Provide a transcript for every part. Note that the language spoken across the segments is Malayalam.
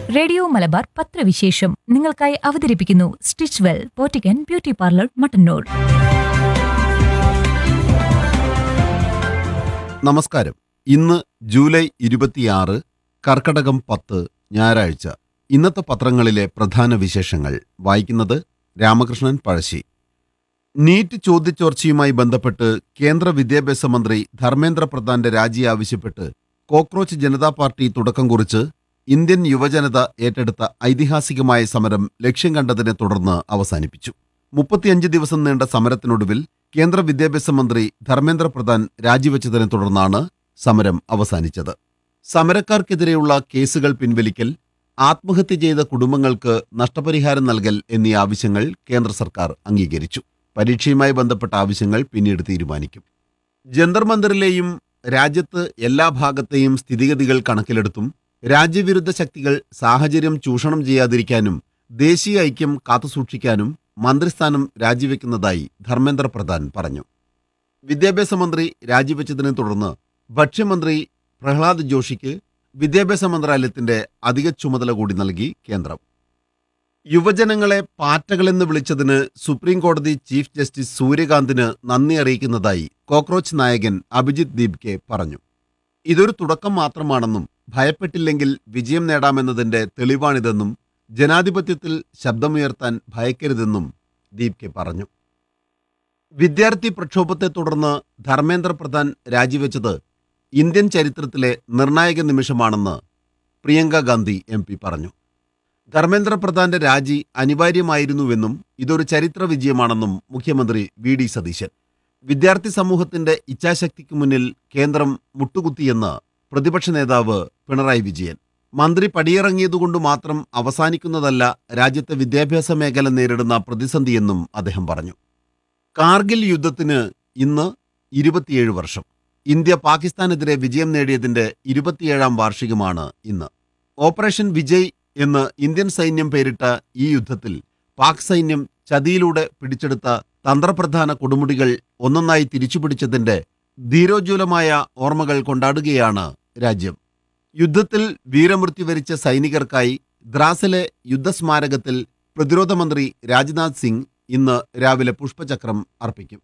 റേഡിയോ മലബാർ പത്രവിശേഷം നിങ്ങൾക്കായി അവതരിപ്പിക്കുന്നു stitch well boutique beauty parlour Mattannur നമസ്കാരം ഇന്ന് ജൂലൈ ഇരുപത്തിയാറ് കർക്കടകം പത്ത് ഞായറാഴ്ച ഇന്നത്തെ പത്രങ്ങളിലെ പ്രധാന വിശേഷങ്ങൾ വായിക്കുന്നത് രാമകൃഷ്ണൻ പഴശ്ശി നീറ്റ് ചോദ്യചോർച്ചയുമായി ബന്ധപ്പെട്ട് കേന്ദ്ര വിദ്യാഭ്യാസ മന്ത്രി ധർമ്മേന്ദ്ര പ്രധാന്റെ രാജി ആവശ്യപ്പെട്ട് കോക്രോച്ച് ജനതാ പാർട്ടി തുടക്കം കുറിച്ച് ഇന്ത്യൻ യുവജനത ഏറ്റെടുത്ത ഐതിഹാസികമായ സമരം ലക്ഷ്യം കണ്ടതിനെ തുടർന്ന് അവസാനിപ്പിച്ചു മുപ്പത്തിയഞ്ച് ദിവസം നീണ്ട സമരത്തിനൊടുവിൽ കേന്ദ്ര വിദ്യാഭ്യാസ മന്ത്രി ധർമ്മേന്ദ്ര പ്രധാൻ രാജിവെച്ചതിനെ തുടർന്നാണ് സമരം അവസാനിച്ചത് സമരക്കാർക്കെതിരെയുള്ള കേസുകൾ പിൻവലിക്കൽ ആത്മഹത്യ ചെയ്ത കുടുംബങ്ങൾക്ക് നഷ്ടപരിഹാരം നൽകൽ എന്നീ ആവശ്യങ്ങൾ കേന്ദ്ര സർക്കാർ അംഗീകരിച്ചു പരീക്ഷയുമായി ബന്ധപ്പെട്ട ആവശ്യങ്ങൾ പിന്നീട് തീരുമാനിക്കും ജന്തർ മന്ദിറിലെയും രാജ്യത്ത് എല്ലാ ഭാഗത്തെയും സ്ഥിതിഗതികൾ കണക്കിലെടുത്തും രാജ്യവിരുദ്ധ ശക്തികൾ സാഹചര്യം ചൂഷണം ചെയ്യാതിരിക്കാനും ദേശീയ ഐക്യം കാത്തുസൂക്ഷിക്കാനും മന്ത്രിസ്ഥാനം രാജിവെക്കുന്നതായി ധർമ്മേന്ദ്ര പ്രധാൻ പറഞ്ഞു വിദ്യാഭ്യാസ മന്ത്രി രാജിവെച്ചതിനെ തുടർന്ന് ഭക്ഷ്യമന്ത്രി പ്രഹ്ലാദ് ജോഷിക്ക് വിദ്യാഭ്യാസ മന്ത്രാലയത്തിന്റെ അധിക ചുമതല കൂടി നൽകി കേന്ദ്രം യുവജനങ്ങളെ പാറ്റകളെന്ന് വിളിച്ചതിന് സുപ്രീം കോടതി ചീഫ് ജസ്റ്റിസ് സൂര്യകാന്തിന് നന്ദി അറിയിക്കുന്നതായി കോക്രോച്ച് നായകൻ അഭിജിത് ദീപ്കെ പറഞ്ഞു ഇതൊരു തുടക്കം മാത്രമാണെന്നും ഭയപ്പെട്ടില്ലെങ്കിൽ വിജയം നേടാമെന്നതിന്റെ തെളിവാണിതെന്നും ജനാധിപത്യത്തിൽ ശബ്ദമുയർത്താൻ ഭയക്കരുതെന്നും ദീപ്കെ പറഞ്ഞു വിദ്യാർത്ഥി പ്രക്ഷോഭത്തെ തുടർന്ന് ധർമ്മേന്ദ്ര പ്രധാൻ രാജിവെച്ചത് ഇന്ത്യൻ ചരിത്രത്തിലെ നിർണായക നിമിഷമാണെന്ന് പ്രിയങ്ക ഗാന്ധി എം പി പറഞ്ഞു ധർമ്മേന്ദ്ര പ്രധാന്റെ രാജി അനിവാര്യമായിരുന്നുവെന്നും ഇതൊരു ചരിത്ര വിജയമാണെന്നും മുഖ്യമന്ത്രി വി ഡി സതീശൻ വിദ്യാർത്ഥി സമൂഹത്തിന്റെ ഇച്ഛാശക്തിക്ക് മുന്നിൽ കേന്ദ്രം മുട്ടുകുത്തിയെന്ന് പ്രതിപക്ഷ നേതാവ് പിണറായി വിജയൻ മന്ത്രി പടിയിറങ്ങിയതുകൊണ്ട് മാത്രം അവസാനിക്കുന്നതല്ല രാജ്യത്തെ വിദ്യാഭ്യാസ മേഖല നേരിടുന്ന പ്രതിസന്ധിയെന്നും അദ്ദേഹം പറഞ്ഞു കാർഗിൽ യുദ്ധത്തിന് ഇന്ന് ഇരുപത്തിയേഴ് വർഷം ഇന്ത്യ പാകിസ്ഥാനെതിരെ വിജയം നേടിയതിന്റെ ഇരുപത്തിയേഴാം വാർഷികമാണ് ഇന്ന് ഓപ്പറേഷൻ വിജയ് എന്ന് ഇന്ത്യൻ സൈന്യം പേരിട്ട ഈ യുദ്ധത്തിൽ പാക് സൈന്യം ചതിയിലൂടെ പിടിച്ചെടുത്ത തന്ത്രപ്രധാന കൊടുമുടികൾ ഒന്നൊന്നായി തിരിച്ചുപിടിച്ചതിന്റെ ധീരോജ്വലമായ ഓർമ്മകൾ കൊണ്ടാടുകയാണ് രാജ്യം യുദ്ധത്തിൽ വീരമൃത്യു വരിച്ച സൈനികർക്കായി ദ്രാസിലെ യുദ്ധസ്മാരകത്തിൽ പ്രതിരോധ മന്ത്രി രാജ്നാഥ് സിംഗ് ഇന്ന് രാവിലെ പുഷ്പചക്രം അർപ്പിക്കും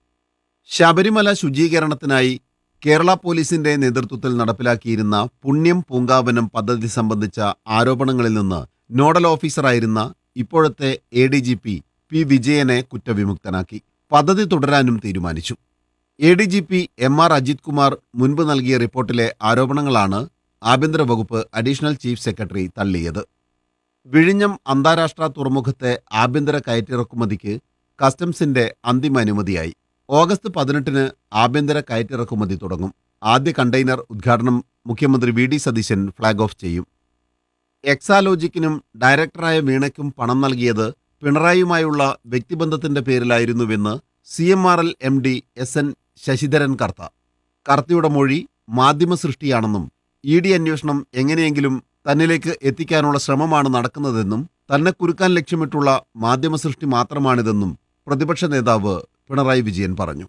ശബരിമല ശുചീകരണത്തിനായി കേരള പോലീസിന്റെ നേതൃത്വത്തിൽ നടപ്പിലാക്കിയിരുന്ന പുണ്യം പൂങ്കാവനം പദ്ധതി സംബന്ധിച്ച ആരോപണങ്ങളിൽ നിന്ന് നോഡൽ ഓഫീസറായിരുന്ന ഇപ്പോഴത്തെ A D G P P വിജയനെ കുറ്റവിമുക്തനാക്കി പദ്ധതി തുടരാനും തീരുമാനിച്ചു A D G P M R Ajith Kumar മുൻപ് നൽകിയ റിപ്പോർട്ടിലെ ആരോപണങ്ങളാണ് ആഭ്യന്തര വകുപ്പ് അഡീഷണൽ ചീഫ് സെക്രട്ടറി തള്ളിയത് വിഴിഞ്ഞം അന്താരാഷ്ട്ര തുറമുഖത്തെ ആഭ്യന്തര കയറ്റിറക്കുമതിക്ക് കസ്റ്റംസിന്റെ അന്തിമ അനുമതിയായി ഓഗസ്റ്റ് പതിനെട്ടിന് ആഭ്യന്തര കയറ്റിറക്കുമതി തുടങ്ങും ആദ്യ കണ്ടെയ്നർ ഉദ്ഘാടനം മുഖ്യമന്ത്രി V D Satheesan flag off ചെയ്യും എക്സാലോജിക്കിനും ഡയറക്ടറായ വീണയ്ക്കും പണം നൽകിയത് പിണറായിയുമായുള്ള വ്യക്തിബന്ധത്തിന്റെ പേരിലായിരുന്നുവെന്ന് C M R L M D S N Sasidharan Kartha കർത്തയുടെ മൊഴി മാധ്യമ സൃഷ്ടിയാണെന്നും ഇ ഡി അന്വേഷണം എങ്ങനെയെങ്കിലും തന്നിലേക്ക് എത്തിക്കാനുള്ള ശ്രമമാണ് നടക്കുന്നതെന്നും തന്നെ കുരുക്കാൻ ലക്ഷ്യമിട്ടുള്ള മാധ്യമ സൃഷ്ടി മാത്രമാണിതെന്നും പ്രതിപക്ഷ നേതാവ് പിണറായി വിജയൻ പറഞ്ഞു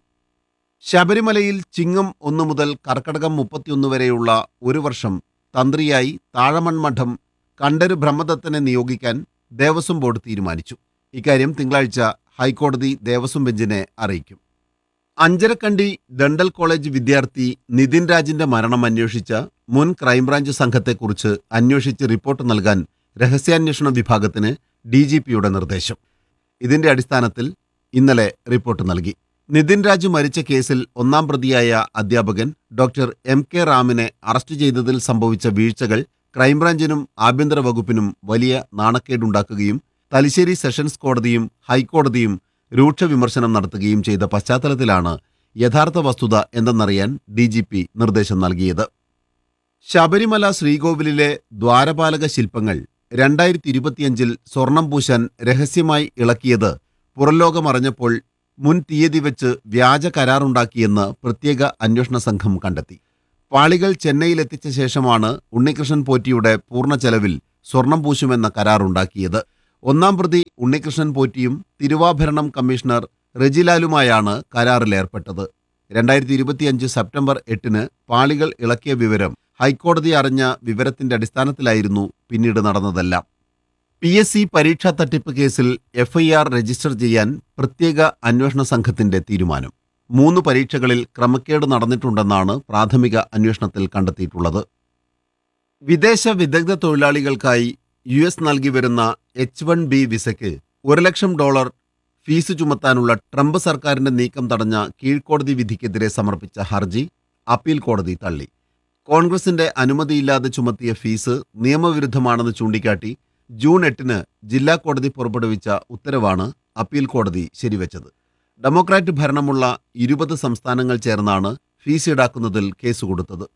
ശബരിമലയിൽ ചിങ്ങം ഒന്ന് മുതൽ കർക്കടകം മുപ്പത്തിയൊന്ന് വരെയുള്ള ഒരു വർഷം തന്ത്രിയായി താഴമൺ മഠം കണ്ടരു ബ്രഹ്മദത്തനെ നിയോഗിക്കാൻ ദേവസ്വം ബോർഡ് തീരുമാനിച്ചു ഇക്കാര്യം തിങ്കളാഴ്ച ഹൈക്കോടതി ദേവസ്വം ബെഞ്ചിനെ അറിയിക്കും അഞ്ചരക്കണ്ടി ദണ്ടൽ കോളേജ് വിദ്യാർത്ഥി നിതിൻ രാജിന്റെ മരണം അന്വേഷിച്ച മുൻ ക്രൈംബ്രാഞ്ച് സംഘത്തെക്കുറിച്ച് അന്വേഷിച്ച് റിപ്പോർട്ട് നൽകാൻ രഹസ്യാന്വേഷണ വിഭാഗത്തിന് ഡി ജി പിയുടെ നിർദ്ദേശം ഇതിന്റെ അടിസ്ഥാനത്തിൽ ഇന്നലെ റിപ്പോർട്ട് നൽകി നിതിൻ രാജു മരിച്ച കേസിൽ ഒന്നാം പ്രതിയായ അധ്യാപകൻ ഡോക്ടർ എം കെ റാമിനെ അറസ്റ്റ് ചെയ്തതിൽ സംഭവിച്ച വീഴ്ചകൾ ക്രൈംബ്രാഞ്ചിനും ആഭ്യന്തര വകുപ്പിനും വലിയ നാണക്കേടുണ്ടാക്കുകയും തലശ്ശേരി സെഷൻസ് കോടതിയും ഹൈക്കോടതിയും രൂക്ഷ വിമർശനം നടത്തുകയും ചെയ്ത പശ്ചാത്തലത്തിലാണ് യഥാർത്ഥ വസ്തുത എന്തെന്നറിയാൻ ഡി ജി പി നിർദ്ദേശം നൽകിയത് ശബരിമല ശ്രീകോവിലിലെ ദ്വാരപാലക ശില്പങ്ങൾ രണ്ടായിരത്തി ഇരുപത്തിയഞ്ചിൽ സ്വർണം പൂശാൻ രഹസ്യമായി ഇളക്കിയത് പുറംലോകമറിഞ്ഞപ്പോൾ മുൻ തീയതി വെച്ച് വ്യാജ കരാറുണ്ടാക്കിയെന്ന് പ്രത്യേക അന്വേഷണ സംഘം കണ്ടെത്തി പാളികൾ ചെന്നൈയിലെത്തിച്ച ശേഷമാണ് ഉണ്ണികൃഷ്ണൻ പോറ്റിയുടെ പൂർണ്ണ ചെലവിൽ സ്വർണം പൂശുമെന്ന കരാറുണ്ടാക്കിയത് ഒന്നാം പ്രതി ഉണ്ണികൃഷ്ണൻ പോറ്റിയും തിരുവാഭരണം കമ്മീഷണർ റെജിലാലുമായാണ് കരാറിലേർപ്പെട്ടത് രണ്ടായിരത്തി ഇരുപത്തിയഞ്ച് സെപ്റ്റംബർ എട്ടിന് പാളികൾ ഇളക്കിയ വിവരം ഹൈക്കോടതി അറിഞ്ഞ വിവരത്തിന്റെ അടിസ്ഥാനത്തിലായിരുന്നു പിന്നീട് നടന്നതെല്ലാം പി എസ് സി പരീക്ഷാ തട്ടിപ്പ് കേസിൽ എഫ്ഐആർ രജിസ്റ്റർ ചെയ്യാൻ പ്രത്യേക അന്വേഷണ സംഘത്തിന്റെ തീരുമാനം മൂന്ന് പരീക്ഷകളിൽ ക്രമക്കേട് നടന്നിട്ടുണ്ടെന്നാണ് പ്രാഥമിക അന്വേഷണത്തിൽ കണ്ടെത്തിയിട്ടുള്ളത് വിദേശ വിദഗ്ധ തൊഴിലാളികൾക്കായി യു എസ് നൽകി വരുന്ന എച്ച് വൺ ബി വിസയ്ക്ക് ഒരു ലക്ഷം ഡോളർ ഫീസ് ചുമത്താനുള്ള ട്രംപ് സർക്കാരിന്റെ നീക്കം തടഞ്ഞ കീഴ്ക്കോടതി വിധിക്കെതിരെ സമർപ്പിച്ച ഹർജി അപ്പീൽ കോടതി തള്ളി കോൺഗ്രസിന്റെ അനുമതിയില്ലാതെ ചുമത്തിയ ഫീസ് നിയമവിരുദ്ധമാണെന്ന് ചൂണ്ടിക്കാട്ടി ജൂൺ എട്ടിന് ജില്ലാ കോടതി പുറപ്പെടുവിച്ച ഉത്തരവാണ് അപ്പീൽ കോടതി ശരിവച്ചത് ഡെമോക്രാറ്റ് ഭരണമുള്ള ഇരുപത് സംസ്ഥാനങ്ങൾ ചേർന്നാണ് ഫീസ് ഈടാക്കുന്നതിൽ കേസ് കൊടുത്തത്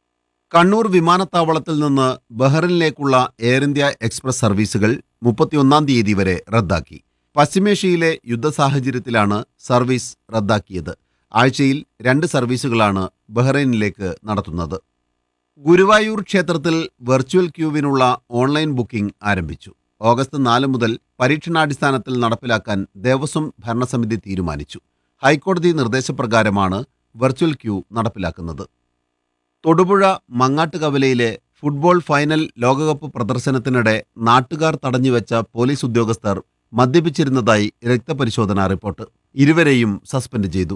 കണ്ണൂർ വിമാനത്താവളത്തിൽ നിന്ന് ബഹ്റിനിലേക്കുള്ള എയർ ഇന്ത്യ എക്സ്പ്രസ് സർവീസുകൾ മുപ്പത്തിയൊന്നാം തീയതി വരെ റദ്ദാക്കി പശ്ചിമേഷ്യയിലെ യുദ്ധ സാഹചര്യത്തിലാണ് സർവീസ് റദ്ദാക്കിയത് ആഴ്ചയിൽ രണ്ട് സർവീസുകളാണ് ബഹ്റൈനിലേക്ക് നടത്തുന്നത് ഗുരുവായൂർ ക്ഷേത്രത്തിൽ വെർച്വൽ ക്യൂവിനുള്ള ഓൺലൈൻ ബുക്കിംഗ് ആരംഭിച്ചു ഓഗസ്റ്റ് നാല് മുതൽ പരീക്ഷണാടിസ്ഥാനത്തിൽ നടപ്പിലാക്കാൻ ദേവസ്വം ഭരണസമിതി തീരുമാനിച്ചു ഹൈക്കോടതി നിർദ്ദേശപ്രകാരമാണ് വെർച്വൽ ക്യൂ നടപ്പിലാക്കുന്നത് തൊടുപുഴ മങ്ങാട്ടുകവലയിലെ ഫുട്ബോൾ ഫൈനൽ ലോകകപ്പ് പ്രദർശനത്തിനിടെ നാട്ടുകാർ തടഞ്ഞുവെച്ച പോലീസ് ഉദ്യോഗസ്ഥർ മദ്യപിച്ചിരുന്നതായി രക്തപരിശോധനാ റിപ്പോർട്ട് ഇരുവരെയും സസ്പെൻഡ് ചെയ്തു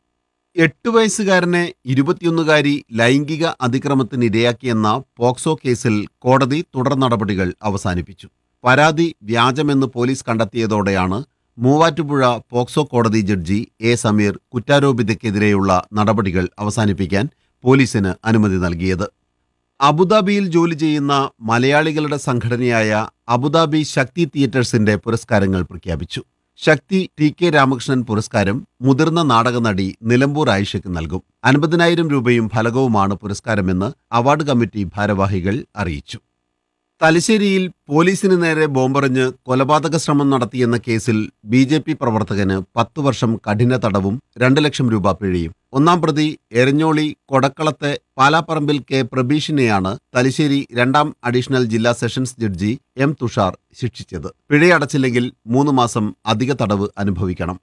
എട്ട് വയസ്സുകാരനെ ഇരുപത്തിയൊന്നുകാരി ലൈംഗിക അതിക്രമത്തിന് ഇരയാക്കിയെന്ന പോക്സോ കേസിൽ കോടതി തുടർ നടപടികൾ അവസാനിപ്പിച്ചു പരാതി വ്യാജമെന്ന് പോലീസ് കണ്ടെത്തിയതോടെയാണ് മൂവാറ്റുപുഴ പോക്സോ കോടതി ജഡ്ജി എ സമീർ കുറ്റാരോപിതയ്ക്കെതിരെയുള്ള നടപടികൾ അവസാനിപ്പിക്കാൻ പോലീസിന് അനുമതി നൽകിയത് അബുദാബിയിൽ ജോലി ചെയ്യുന്ന മലയാളികളുടെ സംഘടനയായ അബുദാബി ശക്തി തിയേറ്റേഴ്സിന്റെ പുരസ്കാരങ്ങൾ പ്രഖ്യാപിച്ചു ശക്തി ടി കെ രാമകൃഷ്ണൻ പുരസ്കാരം മുതിർന്ന നാടക നടി നിലമ്പൂർ ആയിഷയ്ക്ക് നൽകും അൻപതിനായിരം രൂപയും ഫലകവുമാണ് പുരസ്കാരമെന്ന് അവാർഡ് കമ്മിറ്റി ഭാരവാഹികൾ അറിയിച്ചു തലശ്ശേരിയിൽ പോലീസിന് നേരെ ബോംബെറിഞ്ഞ് കൊലപാതക ശ്രമം നടത്തിയെന്ന കേസിൽ ബി ജെ പി പ്രവർത്തകന് പത്തു വർഷം കഠിന തടവും രണ്ട് ലക്ഷം രൂപ പിഴയും ഒന്നാം പ്രതി എരഞ്ഞോളി കൊടക്കളത്തെ പാലാപ്പറമ്പിൽ കെ പ്രബീഷിനെയാണ് തലശ്ശേരി രണ്ടാം അഡീഷണൽ ജില്ലാ സെഷൻസ് ജഡ്ജി എം തുഷാർ ശിക്ഷിച്ചത് പിഴയടച്ചില്ലെങ്കിൽ മൂന്ന് മാസം അധിക തടവ് അനുഭവിക്കണം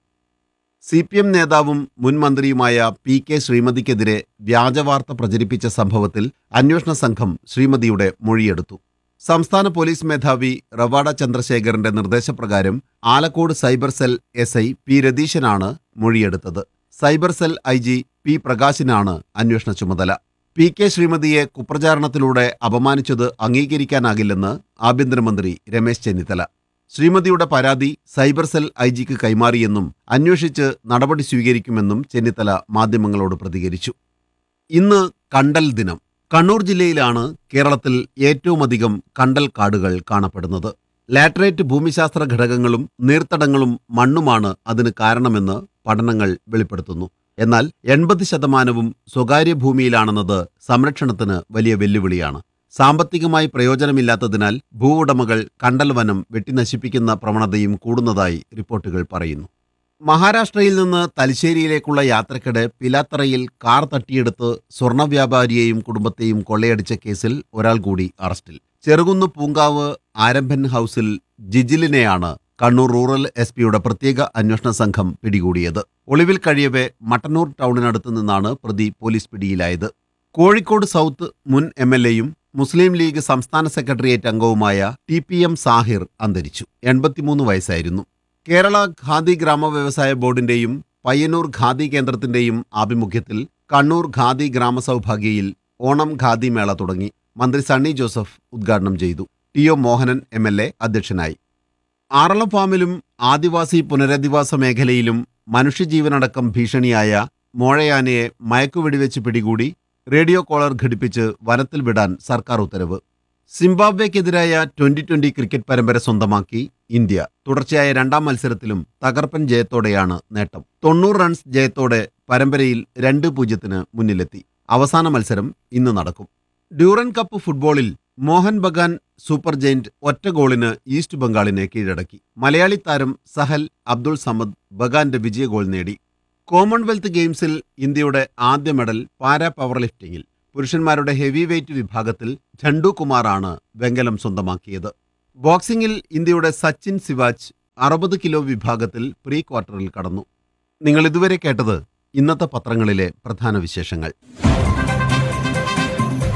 സി പി എം നേതാവും മുൻ മന്ത്രിയുമായ പി കെ ശ്രീമതിക്കെതിരെ വ്യാജവാർത്ത പ്രചരിപ്പിച്ച സംഭവത്തിൽ അന്വേഷണ സംഘം ശ്രീമതിയുടെ മൊഴിയെടുത്തു സംസ്ഥാന പോലീസ് മേധാവി റവാഡ ചന്ദ്രശേഖരന്റെ നിർദ്ദേശപ്രകാരം Alakode cyber cell S I P രതീശനാണ് മൊഴിയെടുത്തത് cyber cell I G P പ്രകാശിനാണ് അന്വേഷണ ചുമതല പി കെ ശ്രീമതിയെ കുപ്രചാരണത്തിലൂടെ അപമാനിച്ചത് അംഗീകരിക്കാനാകില്ലെന്ന് ആഭ്യന്തരമന്ത്രി രമേശ് ചെന്നിത്തല ശ്രീമതിയുടെ പരാതി സൈബർ സെൽ ഐ ജിക്ക് കൈമാറിയെന്നും അന്വേഷിച്ച് നടപടി സ്വീകരിക്കുമെന്നും ചെന്നിത്തല മാധ്യമങ്ങളോട് പ്രതികരിച്ചു ഇന്ന് കണ്ടൽ ദിനം കണ്ണൂർ ജില്ലയിലാണ് കേരളത്തിൽ ഏറ്റവുമധികം കണ്ടൽ കാടുകൾ കാണപ്പെടുന്നത് ലാറ്ററേറ്റ് ഭൂമിശാസ്ത്ര ഘടകങ്ങളും നീർത്തടങ്ങളും മണ്ണുമാണ് അതിന് കാരണമെന്ന് പഠനങ്ങൾ വെളിപ്പെടുത്തുന്നു എന്നാൽ എൺപത് ശതമാനവും സ്വകാര്യ ഭൂമിയിലാണെന്നത് സംരക്ഷണത്തിന് വലിയ വെല്ലുവിളിയാണ് സാമ്പത്തികമായി പ്രയോജനമില്ലാത്തതിനാൽ ഭൂവുടമകൾ കണ്ടൽ വനം വെട്ടിനശിപ്പിക്കുന്ന പ്രവണതയും കൂടുന്നതായി റിപ്പോർട്ടുകൾ പറയുന്നു മഹാരാഷ്ട്രയിൽ നിന്ന് തലശ്ശേരിയിലേക്കുള്ള യാത്രക്കിടെ പിലാത്തറയിൽ കാർ തട്ടിയെടുത്ത് സ്വർണ്ണ വ്യാപാരിയെയും കുടുംബത്തെയും കൊള്ളയടിച്ച കേസിൽ ഒരാൾ കൂടി അറസ്റ്റിൽ ചെറുകുന്ന് പൂങ്കാവ് ആരംഭൻ ഹൌസിൽ ജിജിലിനെയാണ് കണ്ണൂർ റൂറൽ എസ് പിയുടെ പ്രത്യേക അന്വേഷണ സംഘം പിടികൂടിയത് ഒളിവിൽ കഴിയവെ മട്ടന്നൂർ ടൗണിനടുത്ത് നിന്നാണ് പ്രതി പോലീസ് പിടിയിലായത് കോഴിക്കോട് സൗത്ത് മുൻ എം എൽ എയും മുസ്ലിം ലീഗ് സംസ്ഥാന സെക്രട്ടേറിയറ്റ് അംഗവുമായ ടി പി എം സാഹിർ അന്തരിച്ചു എൺപത്തിമൂന്ന് വയസ്സായിരുന്നു കേരള ഖാദി ഗ്രാമ വ്യവസായ ബോർഡിന്റെയും പയ്യന്നൂർ ഖാദി കേന്ദ്രത്തിന്റെയും ആഭിമുഖ്യത്തിൽ കണ്ണൂർ ഖാദി ഗ്രാമസൗഭാഗ്യയിൽ ഓണം ഖാദി മേള തുടങ്ങി മന്ത്രി സണ്ണി ജോസഫ് ഉദ്ഘാടനം ചെയ്തു T O Mohanan M L A അധ്യക്ഷനായി ആറളം ഫാമിലും ആദിവാസി പുനരധിവാസ മേഖലയിലും മനുഷ്യജീവനടക്കം ഭീഷണിയായ മോഴയാനയെ മയക്കുവെടിവെച്ച് പിടികൂടി റേഡിയോ കോളർ ഘടിപ്പിച്ച് വനത്തിൽ വിടാൻ സർക്കാർ ഉത്തരവ് സിംബാബ്വേക്കെതിരായ ട്വന്റി ട്വന്റി ക്രിക്കറ്റ് പരമ്പര സ്വന്തമാക്കി ഇന്ത്യ തുടർച്ചയായ രണ്ടാം മത്സരത്തിലും തകർപ്പൻ ജയത്തോടെയാണ് നേട്ടം തൊണ്ണൂറ് റൺസ് ജയത്തോടെ പരമ്പരയിൽ രണ്ട് പൂജ്യത്തിന് മുന്നിലെത്തി അവസാന മത്സരം ഇന്ന് നടക്കും ഡ്യൂറൻ കപ്പ് ഫുട്ബോളിൽ മോഹൻ ബഗാൻ സൂപ്പർ ജയന്റ് ഒറ്റ ഗോളിന് ഈസ്റ്റ് ബംഗാളിനെ കീഴടക്കി മലയാളി താരം സഹൽ അബ്ദുൾ സമദ് ബഗാന്റെ വിജയ ഗോൾ നേടി കോമൺവെൽത്ത് ഗെയിംസിൽ ഇന്ത്യയുടെ ആദ്യ മെഡൽ പാരാ പവർ ലിഫ്റ്റിംഗിൽ പുരുഷന്മാരുടെ ഹെവി വെയ്റ്റ് വിഭാഗത്തിൽ ഝണ്ടു കുമാറാണ് വെങ്കലം സ്വന്തമാക്കിയത് ബോക്സിംഗിൽ ഇന്ത്യയുടെ സച്ചിൻ സിവാച്ച് അറുപത് കിലോ വിഭാഗത്തിൽ പ്രീ ക്വാർട്ടറിൽ കടന്നു നിങ്ങൾ ഇതുവരെ കേട്ടത് ഇന്നത്തെ പത്രങ്ങളിലെ പ്രധാന വിശേഷങ്ങൾ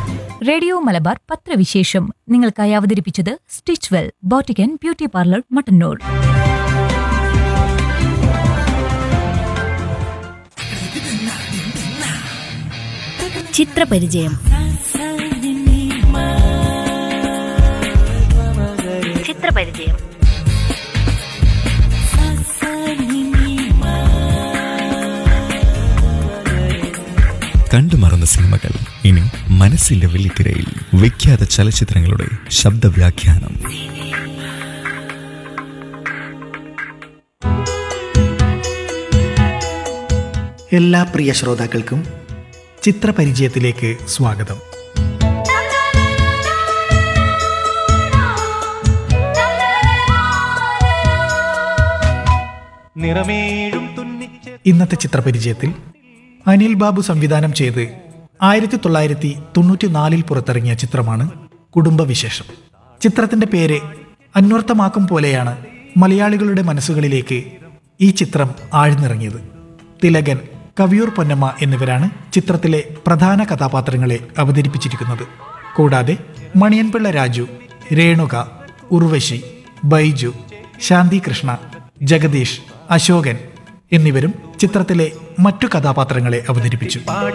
റേഡിയോ മലബാർ പത്രവിശേഷം നിങ്ങൾക്കായി അവതരിപ്പിച്ചത് stitch well boutique beauty parlour Mattannur ചിത്രപരിചയം ചിത്രപരിചയം കണ്ടു മറന്ന സിനിമകൾ ഇനി മനസ്സിന്റെ വെള്ളിത്തിരയിൽ വിഖ്യാത ചലച്ചിത്രങ്ങളുടെ ശബ്ദവ്യാഖ്യാനം എല്ലാ പ്രിയ ശ്രോതാക്കൾക്കും ചിത്രപരിചയത്തിലേക്ക് സ്വാഗതം നിറമേഴും തുന്നിച്ച് ഇന്നത്തെ ചിത്രപരിചയത്തിൽ അനിൽ ബാബു സംവിധാനം ചെയ്ത് ആയിരത്തി തൊള്ളായിരത്തി തൊണ്ണൂറ്റി നാലിൽ പുറത്തിറങ്ങിയ ചിത്രമാണ് കുടുംബവിശേഷം ചിത്രത്തിന്റെ പേര് അന്വർത്ഥമാക്കും പോലെയാണ് മലയാളികളുടെ മനസ്സുകളിലേക്ക് ഈ ചിത്രം ആഴ്ന്നിറങ്ങിയത് തിലകൻ കവിയൂർ പൊന്നമ്മ എന്നിവരാണ് ചിത്രത്തിലെ പ്രധാന കഥാപാത്രങ്ങളെ അവതരിപ്പിച്ചിരിക്കുന്നത് കൂടാതെ മണിയൻപിള്ള രാജു രേണുക ഉർവശി ബൈജു ശാന്തി കൃഷ്ണ ജഗദീഷ് അശോകൻ എന്നിവരും ചിത്രത്തിലെ മറ്റു കഥാപാത്രങ്ങളെ അവതരിപ്പിച്ചു പാടി